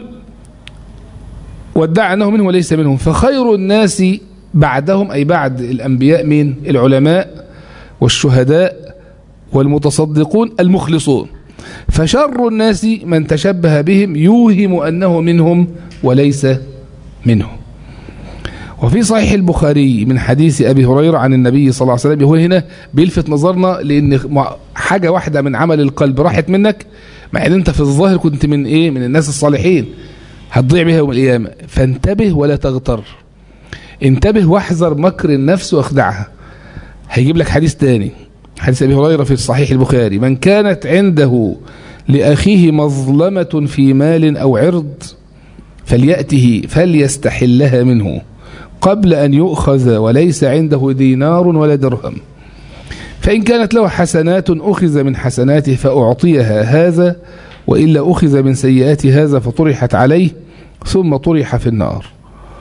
وادعى أنه منهم وليس منهم فخير الناس بعدهم أي بعد الأنبياء مين العلماء والشهداء والمتصدقون المخلصون فشر الناس من تشبه بهم يوهم أنه منهم وليس منهم وفي صحيح البخاري من حديث أبي هريرة عن النبي صلى الله عليه وسلم هو هنا بيلفت نظرنا لأن حاجة واحدة من عمل القلب راحت منك مع أن أنت في الظاهر كنت من إيه من الناس الصالحين هتضيع بها يوم القيامة فانتبه ولا تغتر انتبه واحذر مكر النفس واخدعها هيجيب لك حديث تاني حديث أبي هريرة في صحيح البخاري من كانت عنده لأخيه مظلمة في مال أو عرض فليأته فليستحلها منه قبل أن يؤخذ وليس عنده دينار ولا درهم فإن كانت له حسنات أخذ من حسناته فأعطيها هذا وإلا أخذ من سيئات هذا فطرحت عليه ثم طرح في النار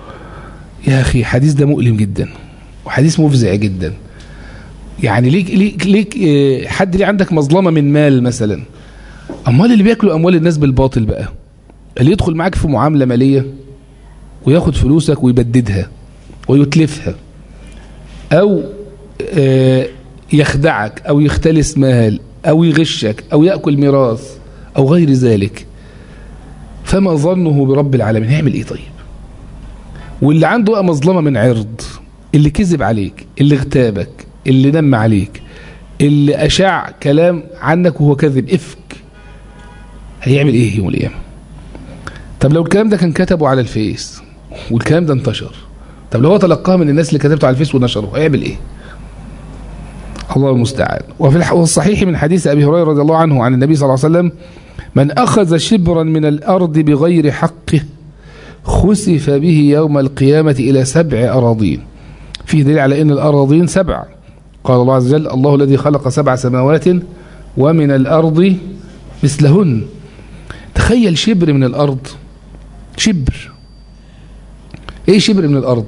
يا أخي حديث ده مؤلم جدا وحديث مفزع جدا يعني ليك ليك ليك آه، حد ليه عندك مظلمة من مال مثلا أموال اللي بياكلوا أموال الناس بالباطل بقى اللي يدخل معاك في معاملة مالية وياخد فلوسك ويبددها ويتلفها أو آه، يخدعك أو يختلس مال أو يغشك أو يأكل ميراث أو غير ذلك فما ظنه برب العالمين هيعمل إيه طيب واللي عنده بقى مظلمة من عرض اللي كذب عليك اللي اغتابك اللي نم عليك اللي أشاع كلام عنك وهو كذب إفك هيعمل إيه يوم القيامة طب لو الكلام ده كان كتبه على الفيس والكلام ده انتشر طب لو هو تلقاه من الناس اللي كتبته على الفيس ونشره هيعمل ايه الله المستعان وفي الح- والصحيح من حديث ابي هريره رضي الله عنه عن النبي صلى الله عليه وسلم من اخذ شبرا من الارض بغير حقه خسف به يوم القيامه الى سبع اراضين فيه دليل على ان الاراضين سبع قال الله عز وجل الله الذي خلق سبع سماوات ومن الارض مثلهن تخيل شبر من الارض شبر ايه شبر من الارض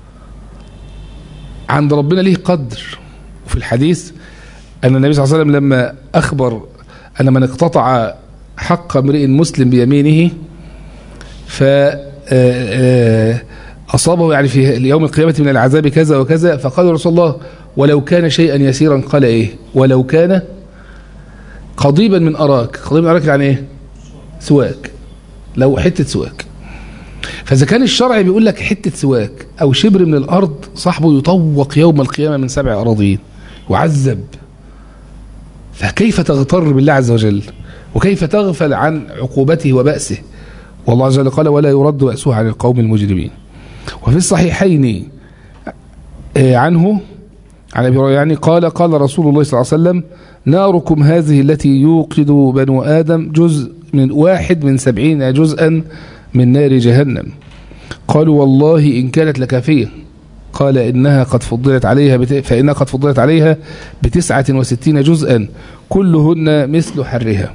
عند ربنا ليه قدر وفي الحديث ان النبي صلى الله عليه وسلم لما اخبر ان من اقتطع حق امرئ مسلم بيمينه ف آه، اصابه يعني في يوم القيامه من العذاب كذا وكذا فقال رسول الله ولو كان شيئا يسيرا قال ايه ولو كان قضيبا من اراك قضيبا من اراك يعني ايه سواك لو حته سواك فإذا كان الشرع بيقول لك حتة سواك أو شبر من الأرض صاحبه يطوق يوم القيامة من سبع أراضين وعذب فكيف تغتر بالله عز وجل وكيف تغفل عن عقوبته وبأسه والله عز وجل قال ولا يرد بأسه عن القوم المجرمين وفي الصحيحين آه، عنه عن ابي هريره يعني قال قال رسول الله صلى الله عليه وسلم ناركم هذه التي يوقد بنو ادم جزء من واحد من سبعين جزءا من نار جهنم قالوا والله إن كانت لكافية قال إنها قد فضلت عليها بت... فإنها قد فضلت عليها بتسعة وستين جزءا كلهن مثل حرها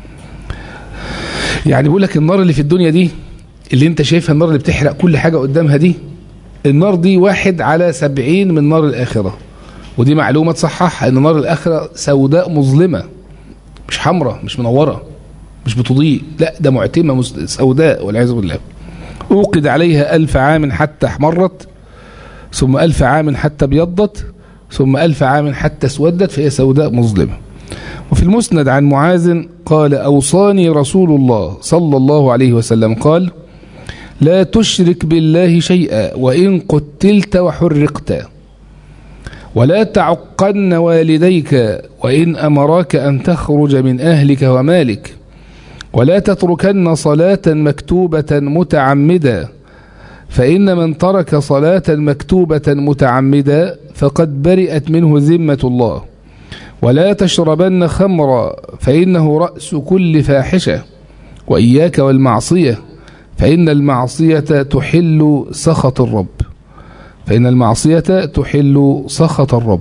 يعني بيقول لك النار اللي في الدنيا دي اللي انت شايفها النار اللي بتحرق كل حاجة قدامها دي النار دي واحد على سبعين من نار الآخرة ودي معلومة تصححها ان نار الآخرة سوداء مظلمة مش حمراء مش منورة مش بتضيء لا ده معتمة مس- سوداء والعياذ بالله أوقد عليها ألف عام حتى احمرت ثم ألف عام حتى ابيضت ثم ألف عام حتى اسودت فهي سوداء مظلمة وفي المسند عن معاذ قال أوصاني رسول الله صلى الله عليه وسلم قال لا تشرك بالله شيئا وإن قتلت وحرقت ولا تعقن والديك وإن أمراك أن تخرج من أهلك ومالك ولا تتركن صلاة مكتوبة متعمدا فإن من ترك صلاة مكتوبة متعمدا فقد برئت منه ذمة الله ولا تشربن خمرا فإنه رأس كل فاحشة وإياك والمعصية فإن المعصية تحل سخط الرب فإن المعصية تحل سخط الرب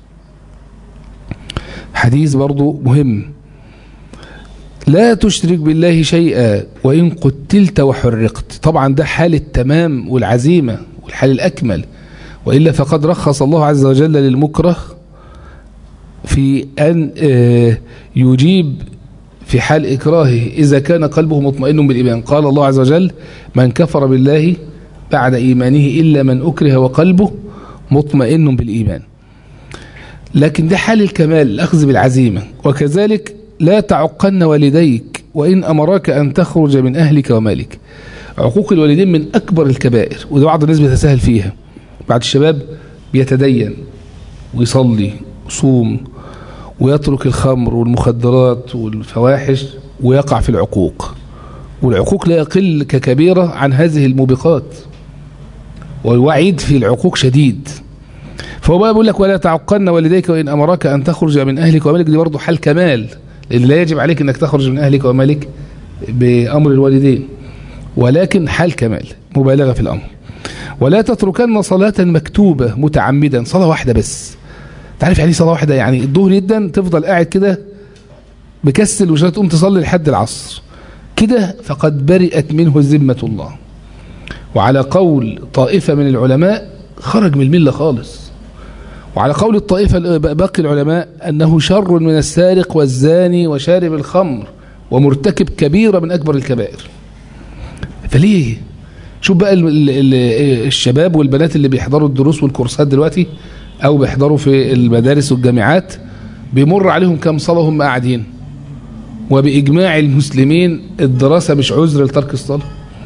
حديث برضو مهم لا تشرك بالله شيئا وإن قتلت وحرقت طبعا ده حال التمام والعزيمة والحال الأكمل وإلا فقد رخص الله عز وجل للمكره في أن آه، يجيب في حال إكراهه إذا كان قلبه مطمئن بالإيمان قال الله عز وجل من كفر بالله بعد إيمانه إلا من أكره وقلبه مطمئن بالإيمان لكن ده حال الكمال الأخذ بالعزيمة وكذلك لا تعقن والديك وإن أمراك أن تخرج من أهلك ومالك عقوق الوالدين من أكبر الكبائر وده بعض الناس بيتساهل فيها بعض الشباب بيتدين ويصلي ويصوم ويترك الخمر والمخدرات والفواحش ويقع في العقوق والعقوق لا يقل ككبيرة عن هذه الموبقات والوعيد في العقوق شديد فهو بقى بيقول لك ولا تعقن والديك وإن أمرك أن تخرج من أهلك ومالك دي برضه حال كمال لأن لا يجب عليك أنك تخرج من أهلك ومالك بأمر الوالدين ولكن حال كمال مبالغة في الأمر ولا تتركن صلاة مكتوبة متعمدا صلاة واحدة بس تعرف يعني إيه صلاة واحدة يعني الظهر جدا تفضل قاعد كده مكسل ومش تقوم تصلي لحد العصر كده فقد برئت منه ذمة الله وعلى قول طائفة من العلماء خرج من الملة خالص وعلى قول الطائفة باقي العلماء أنه شر من السارق والزاني وشارب الخمر ومرتكب كبيرة من أكبر الكبائر فليه شوف بقى الشباب والبنات اللي بيحضروا الدروس والكورسات دلوقتي أو بيحضروا في المدارس والجامعات بيمر عليهم كم صلاة هم قاعدين وبإجماع المسلمين الدراسة مش عذر لترك الصلاة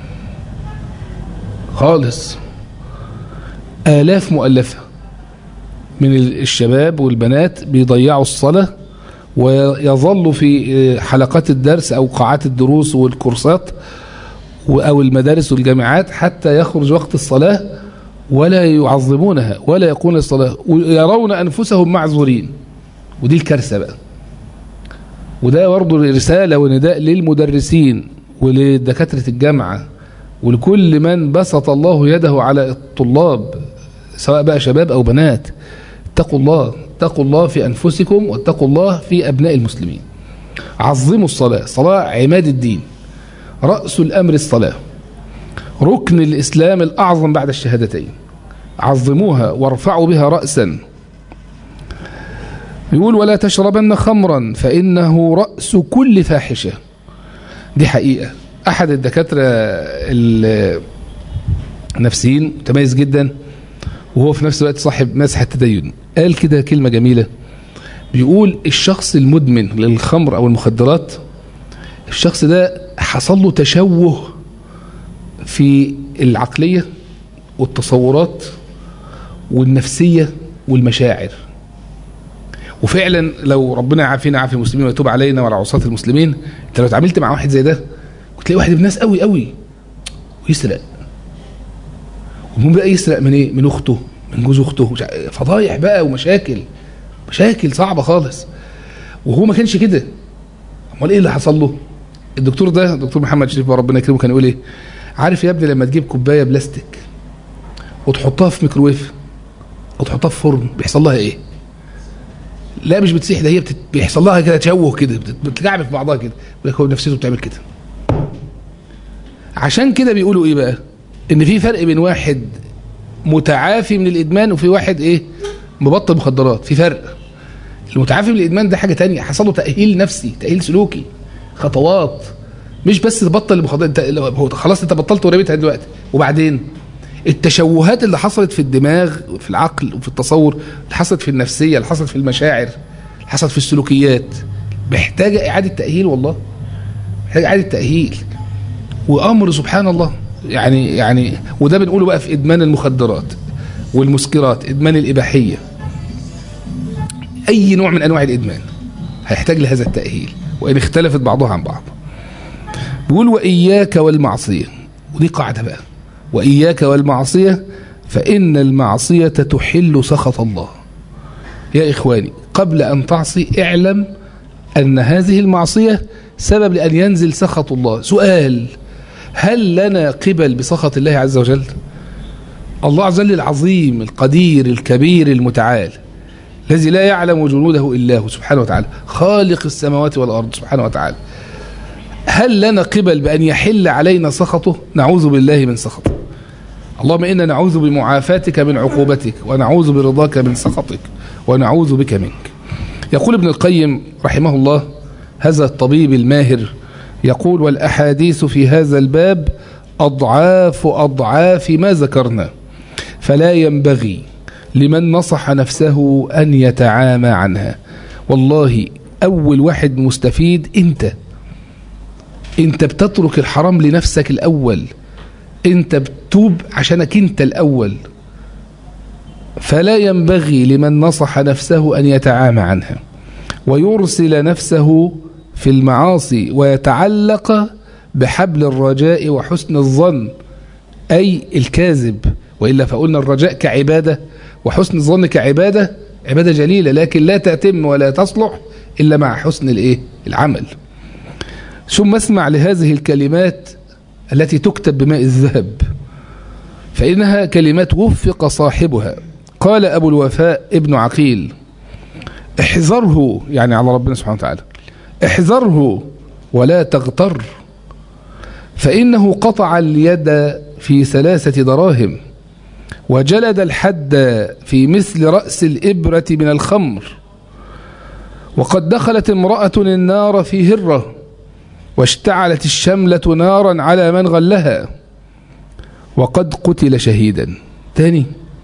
خالص آلاف مؤلفة من الشباب والبنات بيضيعوا الصلاة ويظلوا في حلقات الدرس أو قاعات الدروس والكورسات أو المدارس والجامعات حتى يخرج وقت الصلاة ولا يعظمونها ولا يقون الصلاة ويرون أنفسهم معذورين ودي الكارثة بقى وده برضه رسالة ونداء للمدرسين ولدكاترة الجامعة ولكل من بسط الله يده على الطلاب سواء بقى شباب أو بنات اتقوا الله اتقوا الله في أنفسكم واتقوا الله في أبناء المسلمين عظموا الصلاة صلاة عماد الدين رأس الأمر الصلاة ركن الإسلام الأعظم بعد الشهادتين عظموها وارفعوا بها رأسا يقول ولا تشربن خمرا فإنه رأس كل فاحشة دي حقيقة أحد الدكاترة النفسيين متميز جدا وهو في نفس الوقت صاحب مسح التدين قال كده كلمة جميلة بيقول الشخص المدمن للخمر أو المخدرات الشخص ده حصل له تشوه في العقلية والتصورات والنفسية والمشاعر وفعلا لو ربنا يعافينا عافي المسلمين ويتوب علينا وعلى عصاة المسلمين انت لو اتعاملت مع واحد زي ده وتلاقي واحد ابن ناس قوي قوي ويسرق ومين بقى يسرق من ايه من اخته من جوز اخته فضايح بقى ومشاكل مشاكل صعبه خالص وهو ما كانش كده امال ايه اللي حصل له الدكتور ده دكتور محمد شريف ربنا يكرمه كان يقول ايه عارف يا ابني لما تجيب كوبايه بلاستيك وتحطها في ميكروويف او تحطها في فرن بيحصل لها ايه لا مش بتسيح ده هي بتت... بيحصل لها كده تشوه كده بتتكعب في بعضها كده يقول لك هو نفسيته بتعمل كده عشان كده بيقولوا ايه بقى ان في فرق بين واحد متعافي من الادمان وفي واحد ايه مبطل مخدرات في فرق المتعافي من الادمان ده حاجه تانية حصل له تاهيل نفسي تاهيل سلوكي خطوات مش بس تبطل المخدرات انت هو خلاص انت بطلت ورميتها دلوقتي وبعدين التشوهات اللي حصلت في الدماغ وفي العقل وفي التصور اللي حصلت في النفسيه اللي حصلت في المشاعر اللي حصلت في السلوكيات محتاجه اعاده تاهيل والله محتاجه اعاده تاهيل وامر سبحان الله يعني يعني وده بنقوله بقى في ادمان المخدرات والمسكرات ادمان الاباحيه اي نوع من انواع الادمان هيحتاج لهذا التاهيل وان اختلفت بعضها عن بعض بيقول واياك والمعصيه ودي قاعده بقى واياك والمعصيه فان المعصيه تحل سخط الله يا اخواني قبل ان تعصي اعلم ان هذه المعصيه سبب لان ينزل سخط الله سؤال هل لنا قبل بسخط الله عز وجل الله عز وجل العظيم القدير الكبير المتعال الذي لا يعلم جنوده إلا هو سبحانه وتعالى خالق السماوات والأرض سبحانه وتعالى هل لنا قبل بأن يحل علينا سخطه نعوذ بالله من سخطه اللهم إنا نعوذ بمعافاتك من عقوبتك ونعوذ برضاك من سخطك ونعوذ بك منك يقول ابن القيم رحمه الله هذا الطبيب الماهر يقول والأحاديث في هذا الباب أضعاف أضعاف ما ذكرنا فلا ينبغي لمن نصح نفسه أن يتعامى عنها والله أول واحد مستفيد أنت أنت بتترك الحرام لنفسك الأول أنت بتوب عشانك أنت الأول فلا ينبغي لمن نصح نفسه أن يتعامى عنها ويرسل نفسه في المعاصي ويتعلق بحبل الرجاء وحسن الظن أي الكاذب وإلا فقلنا الرجاء كعبادة وحسن الظن كعبادة عبادة جليلة لكن لا تتم ولا تصلح إلا مع حسن الإيه؟ العمل ثم اسمع لهذه الكلمات التي تكتب بماء الذهب فإنها كلمات وفق صاحبها قال أبو الوفاء ابن عقيل احذره يعني على ربنا سبحانه وتعالى احذره ولا تغتر فإنه قطع اليد في ثلاثة دراهم وجلد الحد في مثل رأس الإبرة من الخمر وقد دخلت امرأة النار في هرة واشتعلت الشملة نارا على من غلها وقد قتل شهيدا تاني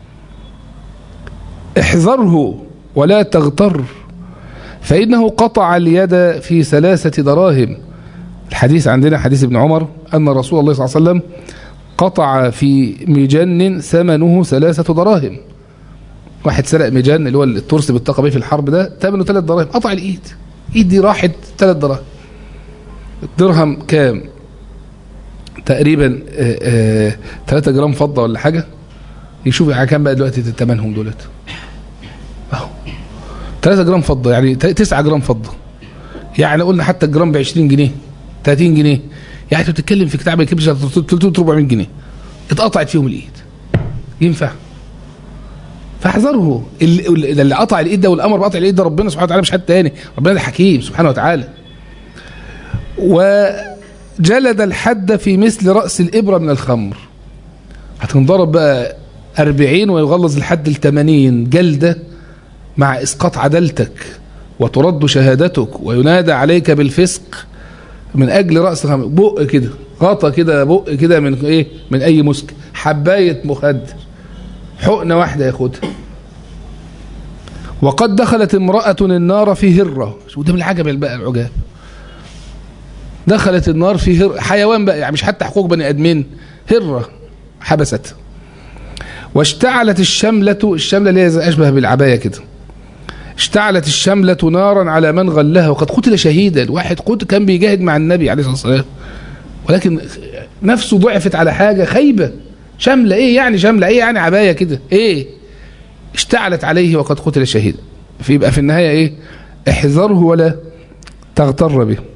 احذره ولا تغتر فإنه قطع اليد في ثلاثة دراهم الحديث عندنا حديث ابن عمر أن رسول الله صلى الله عليه وسلم قطع في مجن ثمنه ثلاثة دراهم واحد سرق مجن اللي هو الترس بالطاقة بيه في الحرب ده ثمنه ثلاث دراهم قطع الإيد إيد دي راحت ثلاث دراهم الدرهم كام تقريبا 3 جرام فضة ولا حاجة يشوف على كام بقى دلوقتي ثمنهم دولت اهو 3 جرام فضة يعني 9 جرام فضة يعني قلنا حتى الجرام ب 20 جنيه 30 جنيه يعني انت بتتكلم في كتاب الكبش 300 400 جنيه اتقطعت فيهم الايد ينفع فاحذره اللي, اللي قطع الايد ده والامر بقطع الايد ده ربنا سبحانه وتعالى مش حد تاني ربنا ده حكيم سبحانه وتعالى وجلد الحد في مثل رأس الإبرة من الخمر هتنضرب بقى أربعين ويغلظ الحد الثمانين جلدة مع إسقاط عدالتك وترد شهادتك وينادى عليك بالفسق من أجل رأس الخمر بق كده غطى كده بق كده من إيه من أي مسك حباية مخدر حقنة واحدة ياخدها وقد دخلت امرأة النار في هرة شو ده من العجب بقى العجاب دخلت النار في هر حيوان بقى يعني مش حتى حقوق بني ادمين هره حبست واشتعلت الشملة الشملة اللي هي اشبه بالعباية كده اشتعلت الشملة نارا على من غلها وقد قتل شهيدا واحد قتل كان بيجاهد مع النبي عليه الصلاة والسلام ولكن نفسه ضعفت على حاجة خيبة شملة ايه يعني شملة ايه يعني عباية كده ايه اشتعلت عليه وقد قتل شهيدا فيبقى في النهاية ايه احذره ولا تغتر به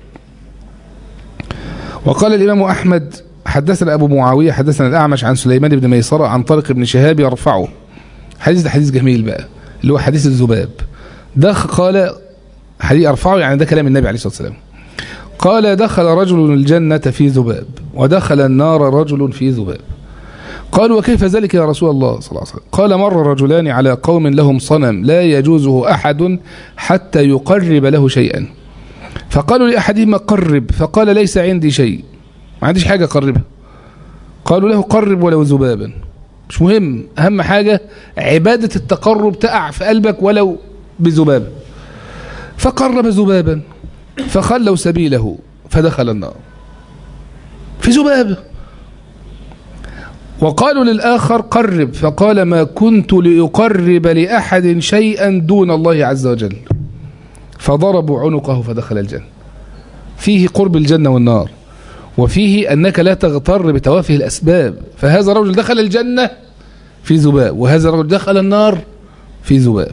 وقال الإمام أحمد حدثنا أبو معاوية حدثنا الأعمش عن سليمان بن ميسرة عن طارق بن شهاب يرفعه حديث ده حديث جميل بقى اللي هو حديث الذباب ده قال حديث يرفعه يعني ده كلام النبي عليه الصلاة والسلام قال دخل رجل الجنة في ذباب ودخل النار رجل في ذباب قالوا وكيف ذلك يا رسول الله صلى الله عليه وسلم قال مر رجلان على قوم لهم صنم لا يجوزه أحد حتى يقرب له شيئا فقالوا لأحدهما قرب فقال ليس عندي شيء ما عنديش حاجة قربها قالوا له قرب ولو ذبابا مش مهم أهم حاجة عبادة التقرب تقع في قلبك ولو بذبابة فقرب ذبابا فخلوا سبيله فدخل النار في ذبابة وقالوا للآخر قرب فقال ما كنت لأقرب لأحد شيئا دون الله عز وجل فضربوا عنقه فدخل الجنة فيه قرب الجنة والنار وفيه أنك لا تغتر بتوافه الأسباب فهذا الرجل دخل الجنة في ذباب وهذا الرجل دخل النار في ذباب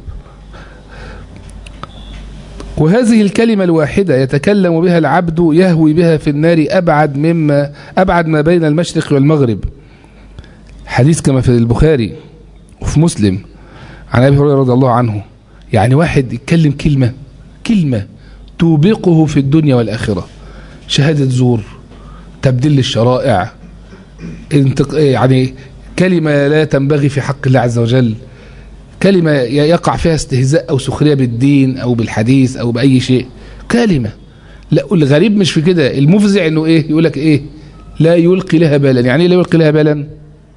وهذه الكلمة الواحدة يتكلم بها العبد يهوي بها في النار أبعد مما أبعد ما بين المشرق والمغرب حديث كما في البخاري وفي مسلم عن أبي هريرة رضي الله عنه يعني واحد يتكلم كلمة كلمة توبقه في الدنيا والآخرة شهادة زور تبديل الشرائع يعني كلمة لا تنبغي في حق الله عز وجل كلمة يقع فيها استهزاء أو سخرية بالدين أو بالحديث أو بأي شيء كلمة لا الغريب مش في كده المفزع انه ايه يقول لك ايه لا يلقي لها بالا يعني ايه لا يلقي لها بالا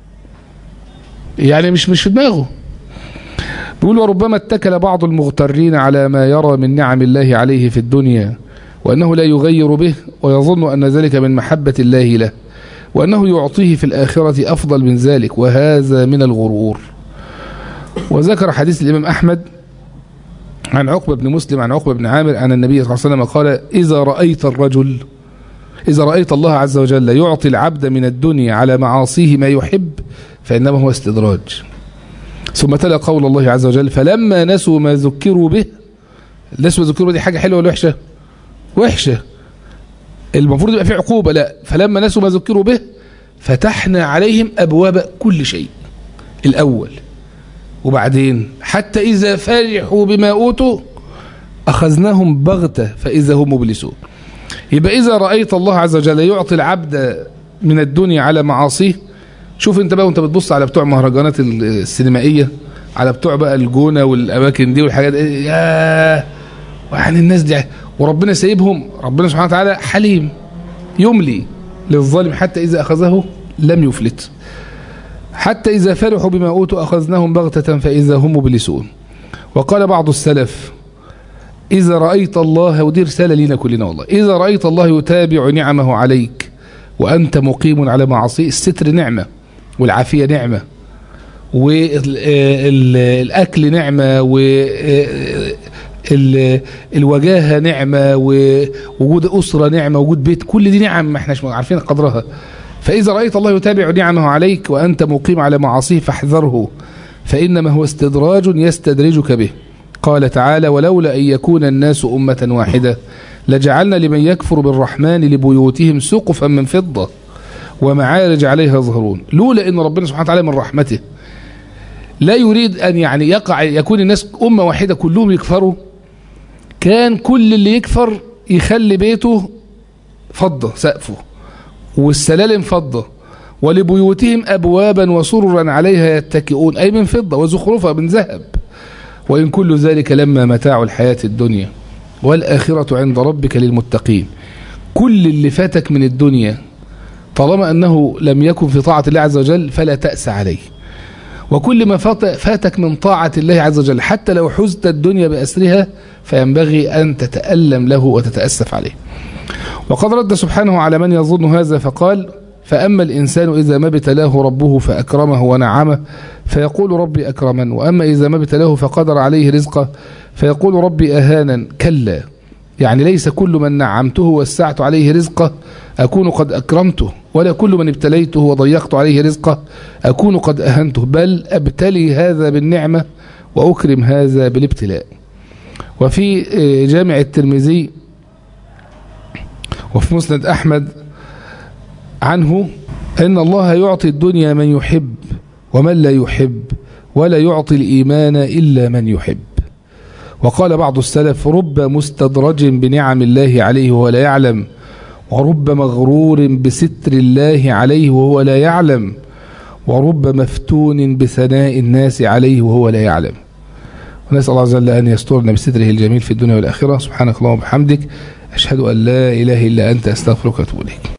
يعني مش مش في دماغه بيقول وربما اتكل بعض المغترين على ما يرى من نعم الله عليه في الدنيا وأنه لا يغير به ويظن أن ذلك من محبة الله له وأنه يعطيه في الآخرة أفضل من ذلك وهذا من الغرور وذكر حديث الإمام أحمد عن عقبة بن مسلم عن عقبة بن عامر عن النبي صلى الله عليه وسلم قال إذا رأيت الرجل إذا رأيت الله عز وجل يعطي العبد من الدنيا على معاصيه ما يحب فإنما هو استدراج ثم تلا قول الله عز وجل فلما نسوا ما ذكروا به نسوا ما ذكروا دي حاجة حلوة ولا وحشة وحشة المفروض يبقى في عقوبة لا فلما نسوا ما ذكروا به فتحنا عليهم أبواب كل شيء الأول وبعدين حتى إذا فرحوا بما أوتوا أخذناهم بغتة فإذا هم مبلسون يبقى إذا رأيت الله عز وجل يعطي العبد من الدنيا على معاصيه شوف انت بقى وانت بتبص على بتوع مهرجانات السينمائيه على بتوع بقى الجونه والاماكن دي والحاجات دي يا يعني الناس دي وربنا سايبهم ربنا سبحانه وتعالى حليم يملي للظالم حتى اذا اخذه لم يفلت حتى اذا فرحوا بما اوتوا اخذناهم بغته فاذا هم مبلسون وقال بعض السلف إذا رأيت الله ودي رسالة لنا كلنا والله إذا رأيت الله يتابع نعمه عليك وأنت مقيم على معصيه الستر نعمة والعافية نعمة والأكل نعمة والوجاهة نعمة ووجود أسرة نعمة وجود بيت كل دي نعم ما احناش عارفين قدرها فإذا رأيت الله يتابع نعمه عليك وأنت مقيم على معاصيه فاحذره فإنما هو استدراج يستدرجك به قال تعالى ولولا أن يكون الناس أمة واحدة لجعلنا لمن يكفر بالرحمن لبيوتهم سقفا من فضة ومعارج عليها يظهرون لولا أن ربنا سبحانه وتعالى من رحمته لا يريد أن يعني يقع يكون الناس أمة واحدة كلهم يكفروا كان كل اللي يكفر يخلي بيته فضة سقفه والسلالم فضة ولبيوتهم أبوابا وسررا عليها يتكئون أي من فضة وزخرفها من ذهب وإن كل ذلك لما متاع الحياة الدنيا والآخرة عند ربك للمتقين كل اللي فاتك من الدنيا طالما أنه لم يكن في طاعة الله عز وجل فلا تأس عليه وكل ما فاتك من طاعة الله عز وجل حتى لو حزت الدنيا بأسرها فينبغي أن تتألم له وتتأسف عليه وقد رد سبحانه على من يظن هذا فقال فأما الإنسان إذا ما ابتلاه ربه فأكرمه ونعمه فيقول ربي أكرمن وأما إذا ما ابتلاه فقدر عليه رزقه فيقول ربي أهانا كلا يعني ليس كل من نعمته وسعت عليه رزقه أكون قد أكرمته ولا كل من ابتليته وضيقت عليه رزقه أكون قد أهنته بل أبتلي هذا بالنعمة وأكرم هذا بالابتلاء وفي جامع الترمذي وفي مسند أحمد عنه أن الله يعطي الدنيا من يحب ومن لا يحب ولا يعطي الإيمان إلا من يحب وقال بعض السلف رب مستدرج بنعم الله عليه وهو لا يعلم ورب مغرور بستر الله عليه وهو لا يعلم ورب مفتون بثناء الناس عليه وهو لا يعلم ونسأل الله عز وجل أن يسترنا بستره الجميل في الدنيا والآخرة سبحانك اللهم وبحمدك أشهد أن لا إله إلا أنت أستغفرك وأتوب إليك